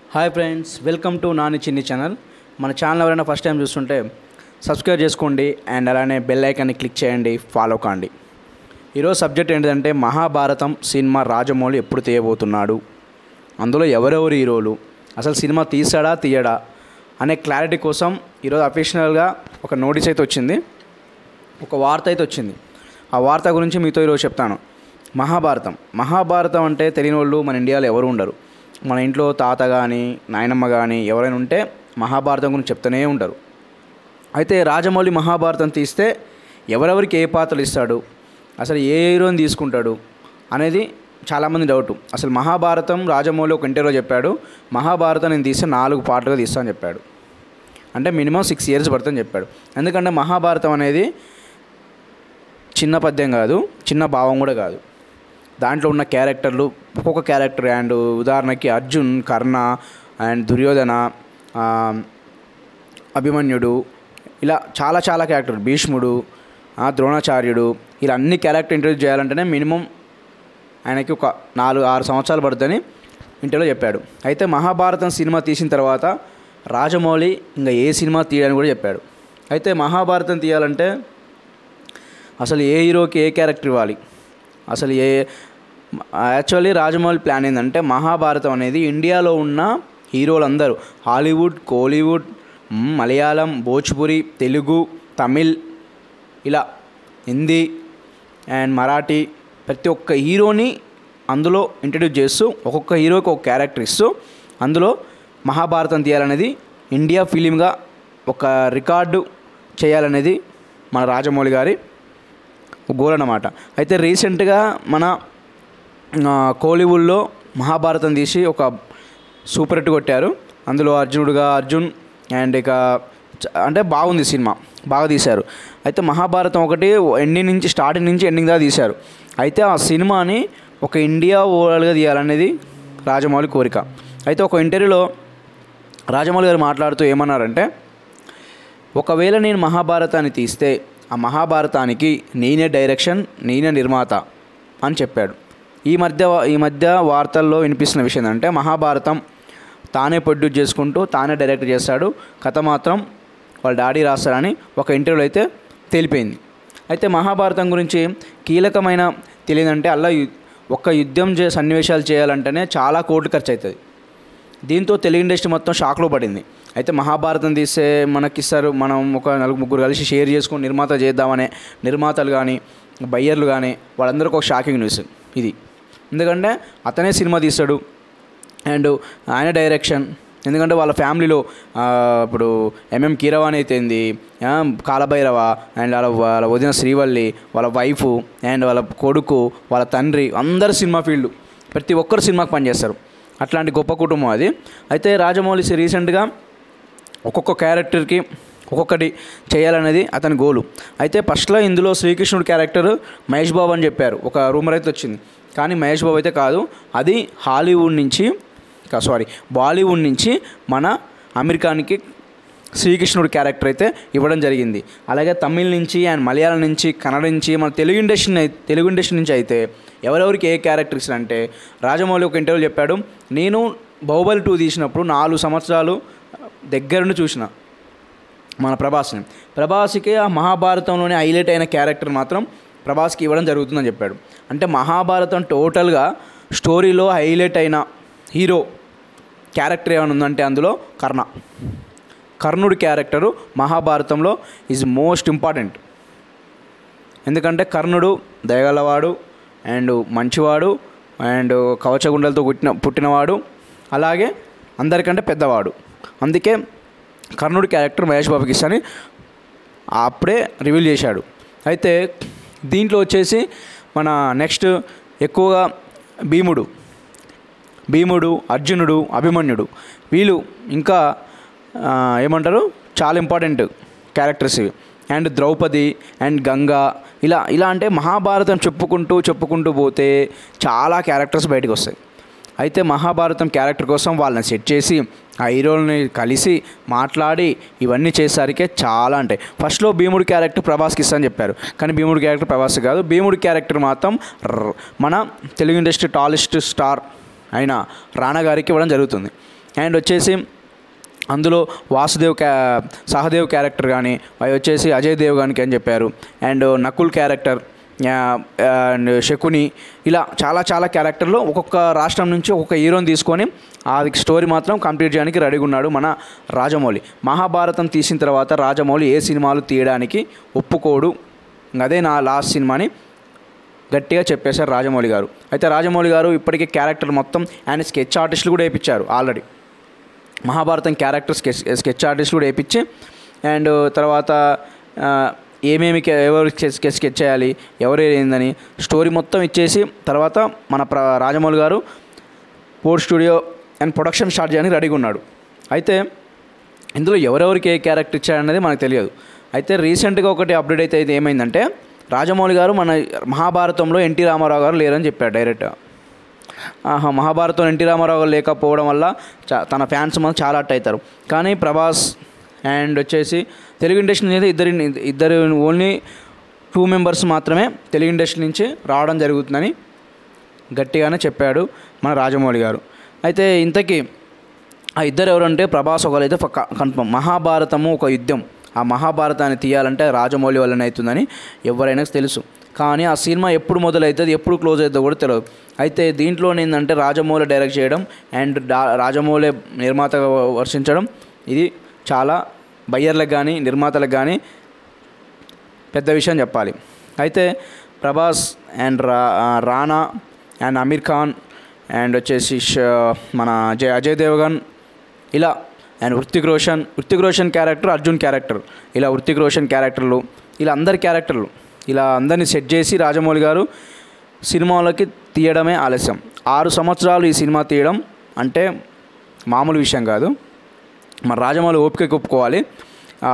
hi friends welcome to Nani Chinni channel మన channel ఎవరైనా first time చూస్తుంటే సబ్స్క్రైబ్ చేసుకోండి అండ్ అలానే బెల్ ఐకాన్ని క్లిక్ చేయండి ఫాలో కాండి ఈరోజు సబ్జెక్ట్ ఏంటంటే మహాభారతం సినిమా రాజమౌళి ఎప్పుడు తీయబోతున్నాడు అందులో ఎవరెవరు హీరోలు అసలు సినిమా తీసాడా తీయడా అనే క్లారిటీ కోసం ఈరోజు అఫీషియల్గా ఒక నోటీస్ అయితే వచ్చింది ఒక వార్త అయితే వచ్చింది ఆ వార్త గురించి మీతో ఈరోజు చెప్తాను మహాభారతం మహాభారతం అంటే తెలియని వాళ్ళు మన ఇండియాలో ఎవరు ఉండరు మన ఇంట్లో తాత కానీ నాయనమ్మ కానీ ఎవరైనా ఉంటే మహాభారతం గురించి చెప్తూనే ఉంటారు అయితే రాజమౌళి మహాభారతం తీస్తే ఎవరెవరికి ఏ పాత్రలు ఇస్తాడు అసలు ఏ హీరోని తీసుకుంటాడు అనేది చాలామంది డౌట్ అసలు మహాభారతం రాజమౌళి ఒక ఇంటర్వ్యూలో చెప్పాడు మహాభారతం నేను తీస్తే నాలుగు పాటలుగా తీస్తా అని చెప్పాడు అంటే మినిమం సిక్స్ ఇయర్స్ పడుతుందని చెప్పాడు ఎందుకంటే మహాభారతం అనేది చిన్న పద్యం కాదు చిన్న భావం కూడా కాదు దాంట్లో ఉన్న క్యారెక్టర్లు ఒక్కొక్క క్యారెక్టర్ అండ్ ఉదాహరణకి అర్జున్ కర్ణ అండ్ దుర్యోధన ఆ, అభిమన్యుడు ఇలా చాలా చాలా క్యారెక్టర్ భీష్ముడు ఆ, ద్రోణాచార్యుడు ఇలా అన్ని క్యారెక్టర్ ఇంట్రడ్యూస్ చేయాలంటేనే మినిమం ఆయనకి ఒక నాలుగు ఆరు సంవత్సరాలు పడుతుందని ఇంటర్లో చెప్పాడు అయితే మహాభారతం సినిమా తీసిన తర్వాత రాజమౌళి ఇంకా ఏ సినిమా తీయని కూడా చెప్పాడు అయితే మహాభారతం తీయాలంటే అసలు ఏ హీరోకి ఏ క్యారెక్టర్ ఇవ్వాలి అసలు ఏ యాక్చువల్లీ రాజమౌళి ప్లాన్ ఏంటంటే మహాభారతం అనేది ఇండియాలో ఉన్న హీరోలందరూ హాలీవుడ్ కోలీవుడ్ మ్, మలయాళం భోజ్పురి తెలుగు తమిళ్ ఇలా హిందీ అండ్ మరాఠీ ప్రతి ఒక్క హీరోని అందులో ఇంట్రడ్యూస్ చేస్తూ ఒక్కొక్క హీరోకి ఒక క్యారెక్టర్ ఇస్తూ అందులో మహాభారతం తీయాలనేది ఇండియా ఫిలింగా ఒక రికార్డు చేయాలనేది మన రాజమౌళి గారి గోల్ అన్నమాట అయితే రీసెంట్గా మన ఆ, కోలీవుడ్లో మహాభారతం తీసి ఒక సూపర్ హిట్ కొట్టారు అందులో అర్జునుడుగా అర్జున్ అండ్ ఇక చ- అంటే బాగుంది సినిమా బాగా తీశారు అయితే మహాభారతం ఒకటి ఎండింగ్ నుంచి స్టార్టింగ్ నుంచి ఎండింగ్ దాకా తీశారు అయితే ఆ సినిమాని ఒక ఇండియా ఓవరాల్గా తీయాలనేది రాజమౌళి కోరిక అయితే ఒక ఇంటర్వ్యూలో రాజమౌళి గారు మాట్లాడుతూ ఏమన్నారంటే ఒకవేళ నేను మహాభారతాన్ని తీస్తే ఆ మహాభారతానికి నేనే డైరెక్షన్ నేనే నిర్మాత అని చెప్పాడు ఈ మధ్య ఈ మధ్య వార్తల్లో వినిపిస్తున్న విషయం ఏంటంటే మహాభారతం తానే ప్రొడ్యూస్ చేసుకుంటూ తానే డైరెక్ట్ చేస్తాడు కథ మాత్రం వాళ్ళ డాడీ రాస్తారని ఒక ఇంటర్వ్యూలో అయితే తెలిపింది అయితే మహాభారతం గురించి కీలకమైన తెలియదంటే అలా యు- ఒక్క యుద్ధం చే సన్నివేశాలు చేయాలంటేనే చాలా కోట్లు ఖర్చు అవుతుంది దీంతో తెలుగు ఇండస్ట్రీ మొత్తం షాక్లో పడింది అయితే మహాభారతం తీస్తే మనకిస్తారు మనం ఒక నలుగురు ముగ్గురు కలిసి షేర్ చేసుకొని నిర్మాత చేద్దామనే నిర్మాతలు కానీ బయ్యర్లు కానీ వాళ్ళందరికీ ఒక షాకింగ్ న్యూస్ ఇది ఎందుకంటే అతనే సినిమా తీస్తాడు అండ్ ఆయన డైరెక్షన్ ఎందుకంటే వాళ్ళ ఫ్యామిలీలో ఆ, ఇప్పుడు ఎంఎం కీరవాణి అయితేంది ఆ, కాలభైరవ అండ్ వాళ్ళ వాళ్ళ వదిన శ్రీవల్లి వాళ్ళ వైఫ్ అండ్ వాళ్ళ కొడుకు వాళ్ళ తండ్రి అందరు సినిమా ఫీల్డ్ ప్రతి ఒక్కరు సినిమాకి పనిచేస్తారు అట్లాంటి గొప్ప కుటుంబం అది అయితే రాజమౌళి రీసెంట్గా ఒక్కొక్క క్యారెక్టర్కి ఒక్కొక్కటి చేయాలనేది అతని గోలు అయితే ఫస్ట్లో ఇందులో శ్రీకృష్ణుడు క్యారెక్టర్ మహేష్ బాబు అని చెప్పారు ఒక రూమర్ అయితే వచ్చింది కానీ మహేష్ బాబు అయితే కాదు అది హాలీవుడ్ నుంచి సారీ బాలీవుడ్ నుంచి మన అమెరికానికి శ్రీకృష్ణుడు క్యారెక్టర్ అయితే ఇవ్వడం జరిగింది అలాగే తమిళ్ నుంచి అండ్ మలయాళం నుంచి కన్నడ నుంచి మన తెలుగు ఇండస్ట్రీ అయి- తెలుగు ఇండస్ట్రీ నుంచి అయితే ఎవరెవరికి ఏ క్యారెక్టర్స్ అంటే రాజమౌళి ఒక ఇంటర్వ్యూ చెప్పాడు నేను బాహుబలి టూ తీసినప్పుడు నాలుగు సంవత్సరాలు దగ్గర నుండి చూసిన మన ప్రభాస్ని ప్రభాస్కి ఆ మహాభారతంలోనే హైలైట్ అయిన క్యారెక్టర్ మాత్రం ప్రభాస్కి ఇవ్వడం జరుగుతుందని చెప్పాడు అంటే మహాభారతం టోటల్గా స్టోరీలో హైలైట్ అయిన హీరో క్యారెక్టర్ ఏమైనా ఉందంటే అందులో కర్ణ కర్ణుడి క్యారెక్టరు మహాభారతంలో ఈజ్ మోస్ట్ ఇంపార్టెంట్ ఎందుకంటే కర్ణుడు దయగలవాడు అండ్ మంచివాడు అండ్ కవచగుండలతో పుట్టిన పుట్టినవాడు అలాగే అందరికంటే పెద్దవాడు అందుకే కర్ణుడి క్యారెక్టర్ మహేష్ బాబుకి ఇస్తాని అప్పుడే రివీల్ చేశాడు అయితే దీంట్లో వచ్చేసి మన నెక్స్ట్ ఎక్కువగా భీముడు భీముడు అర్జునుడు అభిమన్యుడు వీళ్ళు ఇంకా ఆ, ఏమంటారు చాలా ఇంపార్టెంట్ క్యారెక్టర్స్ ఇవి అండ్ ద్రౌపది అండ్ గంగా ఇలా ఇలా అంటే మహాభారతం చెప్పుకుంటూ చెప్పుకుంటూ పోతే చాలా క్యారెక్టర్స్ బయటకు వస్తాయి అయితే మహాభారతం క్యారెక్టర్ కోసం వాళ్ళని సెట్ చేసి ఆ హీరోలని కలిసి మాట్లాడి ఇవన్నీ చేసేసరికి చాలా అంటే ఫస్ట్లో భీముడి క్యారెక్టర్ ప్రభాస్కి ఇస్తా అని చెప్పారు కానీ భీముడి క్యారెక్టర్ ప్రభాస్ కాదు భీముడి క్యారెక్టర్ మాత్రం ర- మన తెలుగు ఇండస్ట్రీ టాలెస్ట్ స్టార్ అయిన రానా గారికి ఇవ్వడం జరుగుతుంది అండ్ వచ్చేసి అందులో వాసుదేవ్ క్యా సహదేవ్ క్యారెక్టర్ కానీ అవి వచ్చేసి అజయ్ దేవ్ గానికి అని చెప్పారు అండ్ నకుల్ క్యారెక్టర్ ఆ, అండ్ శకుని ఇలా చాలా చాలా క్యారెక్టర్లు ఒక్కొక్క రాష్ట్రం నుంచి ఒక్కొక్క హీరోని తీసుకొని ఆ స్టోరీ మాత్రం కంప్లీట్ చేయడానికి రెడీగా ఉన్నాడు మన రాజమౌళి మహాభారతం తీసిన తర్వాత రాజమౌళి ఏ సినిమాలు తీయడానికి ఒప్పుకోడు ఇంక అదే నా లాస్ట్ సినిమాని గట్టిగా చెప్పేశారు రాజమౌళి గారు అయితే రాజమౌళి గారు ఇప్పటికే క్యారెక్టర్ మొత్తం ఆయన స్కెచ్ ఆర్టిస్టులు కూడా వేయించారు already Mahabharatam character sketch sketch artist కూడా వేయించి అండ్ తర్వాత ఆ, ఏమేమి కే- ఎవరు స్కెచ్ స్కెచ్ స్కెచ్ చేయాలి ఎవరు ఏందని స్టోరీ మొత్తం ఇచ్చేసి తర్వాత మన ప్ర Rajamouli garu port studio and production start చేయడానికి రెడీగా ఉన్నాడు అయితే ఇందులో ఎవరెవరికి ఏ క్యారెక్టర్ ఇచ్చాడనేది మనకు తెలియదు అయితే రీసెంట్గా ఒకటి అప్డేట్ అయితే ఇది ఏమైందంటే రాజమౌళి గారు మన మహాభారతంలో ఎన్టీ రామారావు గారు లేరని చెప్పాడు డైరెక్ట్గా ఆహా మహాభారతం ఎన్టీ రామారావు గారు లేకపోవడం వల్ల చా- తన ఫ్యాన్స్ మనం చాలా అట్ అవుతారు కానీ ప్రభాస్ అండ్ వచ్చేసి తెలుగు ఇండస్ట్రీ నుంచి ఇద్దరి ఇద్దరు ఓన్లీ టూ మెంబర్స్ మాత్రమే తెలుగు ఇండస్ట్రీ నుంచి రావడం జరుగుతుందని గట్టిగానే చెప్పాడు మన రాజమౌళి గారు అయితే ఇంతకీ ఆ ఇద్దరు ఎవరంటే ప్రభాస్ ఒకరైతే పక్క కన్ఫర్మ్ మహాభారతము ఒక యుద్ధం ఆ మహాభారతాన్ని తీయాలంటే రాజమౌళి వల్లనే అవుతుందని ఎవరైనా తెలుసు కానీ ఆ సినిమా ఎప్పుడు మొదలవుతుంది ఎప్పుడు క్లోజ్ అవుతుందో కూడా తెలియదు అయితే దీంట్లో ఏంటంటే రాజమౌళి డైరెక్ట్ చేయడం అండ్ డా- రాజమౌళి నిర్మాతగా వర్షించడం ఇది చాలా బయ్యర్లకు కానీ నిర్మాతలకు కానీ పెద్ద విషయం చెప్పాలి అయితే ప్రభాస్ అండ్ రా రానా అండ్ అమీర్ ఖాన్ అండ్ వచ్చేసి ష- మన అజయ్ అజయ్ దేవగన్ ఇలా and Hrithik Roshan Hrithik Roshan character Arjun character ఇలా హృతిక్ రోషన్ క్యారెక్టర్లు ఇలా అందరి క్యారెక్టర్లు ఇలా అందరినీ సెట్ చేసి రాజమౌళి గారు సినిమాలకి తీయడమే ఆలస్యం ఆరు సంవత్సరాలు ఈ సినిమా తీయడం అంటే మామూలు విషయం కాదు మన రాజమౌళి ఓపిక ఒప్పుకోవాలి ఆ,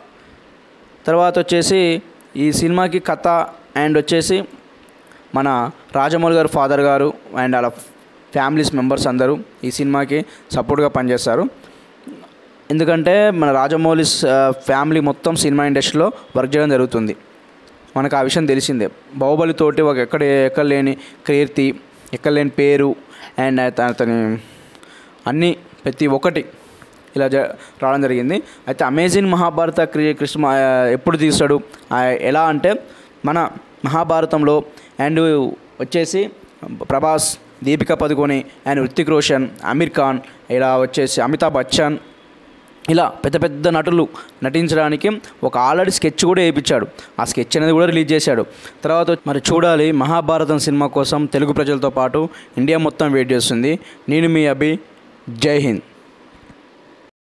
తర్వాత వచ్చేసి ఈ సినిమాకి కథ అండ్ వచ్చేసి మన రాజమౌళి గారు ఫాదర్ గారు అండ్ వాళ్ళ ఫ్యామిలీస్ మెంబర్స్ అందరూ ఈ సినిమాకి సపోర్ట్గా పనిచేస్తారు ఎందుకంటే మన రాజమౌళి ఫ్యామిలీ మొత్తం సినిమా ఇండస్ట్రీలో వర్క్ చేయడం జరుగుతుంది మనకు ఆ విషయం తెలిసిందే బాహుబలి తోటి ఒక ఎక్కడ ఎక్కడ లేని కీర్తి ఎక్కడ లేని పేరు అండ్ అతని అన్నీ ప్రతి ఒక్కటి ఇలా జ రావడం జరిగింది అయితే అమేజింగ్ మహాభారత క్రి కృష్ణ ఆ, ఎప్పుడు తీస్తాడు ఆ, ఎలా అంటే మన మహాభారతంలో అండ్ వచ్చేసి ప్రభాస్ దీపికా పదుకొని అండ్ హృతిక్ రోషన్ అమీర్ ఖాన్ ఇలా వచ్చేసి అమితాబ్ బచ్చన్ ఇలా పెద్ద పెద్ద నటులు నటించడానికి ఒక ఆల్రెడీ స్కెచ్ కూడా వేయించాడు ఆ స్కెచ్ అనేది కూడా రిలీజ్ చేశాడు తర్వాత మరి చూడాలి మహాభారతం సినిమా కోసం తెలుగు ప్రజలతో పాటు ఇండియా మొత్తం వెయిట్ చేస్తుంది నేను మీ అభి జై హింద్